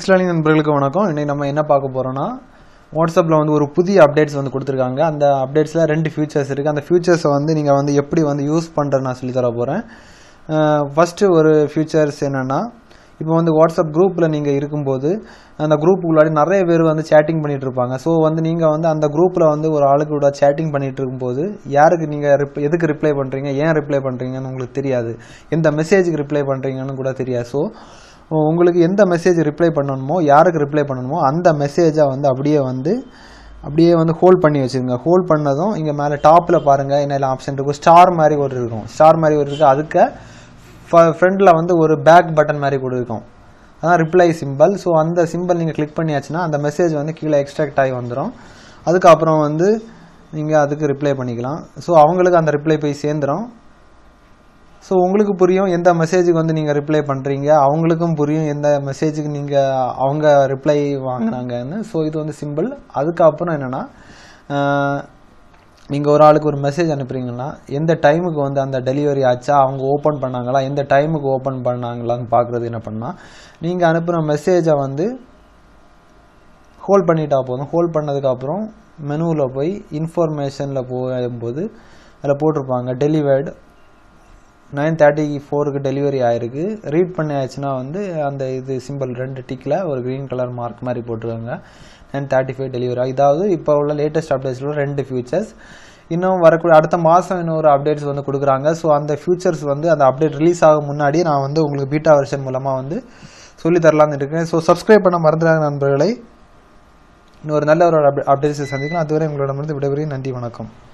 kicks learning நண்பர்களுக்கு வணக்கம் இன்னைக்கு நம்ம என்ன பார்க்க போறோம்னா வாட்ஸ்அப்பில் வந்து ஒரு புதிய அப்டேட்ஸ் வந்து கொடுத்துருக்காங்க அந்த அப்டேட்ஸில் ரெண்டு ஃபியூச்சர்ஸ் இருக்குது அந்த ஃபியூச்சர்ஸை வந்து நீங்கள் வந்து எப்படி வந்து யூஸ் பண்ணுறது நான் சொல்லி தர போகிறேன் ஃபஸ்ட்டு ஒரு ஃபியூச்சர்ஸ் என்னென்னா இப்போ வந்து வாட்ஸ்அப் குரூப்பில் நீங்கள் இருக்கும்போது அந்த குரூப் உள்ளாடி நிறைய பேர் வந்து சேட்டிங் பண்ணிட்டு இருப்பாங்க ஸோ வந்து நீங்கள் வந்து அந்த குரூப்பில் வந்து ஒரு ஆளுக்கு கூட சேட்டிங் பண்ணிட்டு இருக்கும்போது யாருக்கு நீங்கள் ரிப் எதுக்கு ரிப்ளை பண்ணுறீங்க ஏன் ரிப்ளை பண்ணுறீங்கன்னு உங்களுக்கு தெரியாது எந்த மெசேஜுக்கு ரிப்ளை பண்ணுறீங்கன்னு கூட தெரியாது ஸோ உங்களுக்கு எந்த மெசேஜ் ரிப்ளை பண்ணணுமோ யாருக்கு ரிப்ளை பண்ணணுமோ அந்த மெசேஜை வந்து அப்படியே வந்து அப்படியே வந்து ஹோல்ட் பண்ணி வச்சுருங்க ஹோல்ட் பண்ணதும் இங்கே மேலே டாப்பில் பாருங்கள் என்ன ஆப்ஷன் இருக்கும் ஸ்டார் மாதிரி ஒரு இருக்கும் ஸ்டார் மாதிரி ஒரு இருக்குது அதுக்கு ஃப்ரண்டில் வந்து ஒரு பேக் பட்டன் மாதிரி கூட இருக்கும் அதான் ரிப்ளை சிம்பிள் ஸோ அந்த சிம்பிள் நீங்கள் கிளிக் பண்ணியாச்சுன்னா அந்த மெசேஜ் வந்து கீழே எக்ஸ்ட்ராக்ட் ஆகி வந்துடும் அதுக்கப்புறம் வந்து நீங்கள் அதுக்கு ரிப்ளை பண்ணிக்கலாம் ஸோ அவங்களுக்கு அந்த ரிப்ளை போய் சேர்ந்துடும் ஸோ உங்களுக்கு புரியும் எந்த மெசேஜுக்கு வந்து நீங்கள் ரிப்ளை பண்ணுறீங்க அவங்களுக்கும் புரியும் எந்த மெசேஜுக்கு நீங்கள் அவங்க ரிப்ளை வாங்குறாங்கன்னு ஸோ இது வந்து சிம்பிள் அதுக்கப்புறம் என்னென்னா நீங்கள் ஒரு ஆளுக்கு ஒரு மெசேஜ் அனுப்புறீங்கன்னா எந்த டைமுக்கு வந்து அந்த டெலிவரி ஆச்சா அவங்க ஓப்பன் பண்ணாங்களா எந்த டைமுக்கு ஓப்பன் பண்ணாங்களான்னு பார்க்குறது என்ன பண்ணால் நீங்கள் அனுப்புகிற மெசேஜை வந்து ஹோல்ட் பண்ணிட்டா போதும் ஹோல்ட் பண்ணதுக்கப்புறம் மெனுவில் போய் இன்ஃபர்மேஷனில் போகும்போது அதில் போட்டிருப்பாங்க டெலிவர்டு நைன் தேர்ட்டி ஃபோருக்கு டெலிவரி ஆயிருக்கு ரீட் பண்ணியாச்சுன்னா வந்து அந்த இது சிம்பிள் ரெண்டு டிக்கில் ஒரு க்ரீன் கலர் மார்க் மாதிரி போட்டிருக்காங்க நைன் தேர்ட்டி ஃபைவ் டெலிவரி இதாவது இப்போ உள்ள லேட்டஸ்ட் அப்டேட்ஸில் ரெண்டு ஃபியூச்சர்ஸ் இன்னும் வரக்கூடிய அடுத்த மாதம் இன்னும் ஒரு அப்டேட்ஸ் வந்து கொடுக்குறாங்க ஸோ அந்த ஃபியூச்சர்ஸ் வந்து அந்த அப்டேட் ரிலீஸ் ஆக முன்னாடி நான் வந்து உங்களுக்கு பீட்டா வெர்ஷன் மூலமாக வந்து சொல்லி தரலாம்னு இருக்கேன் ஸோ சப்ஸ்கிரைப் பண்ண மறந்துடாங்க நண்பர்களை இன்னொரு நல்ல ஒரு அப்டேட்ஸை சந்திக்கலாம் அதுவரை உங்களிடமிருந்து விடைபெறுகிறேன் நன்றி வணக்கம்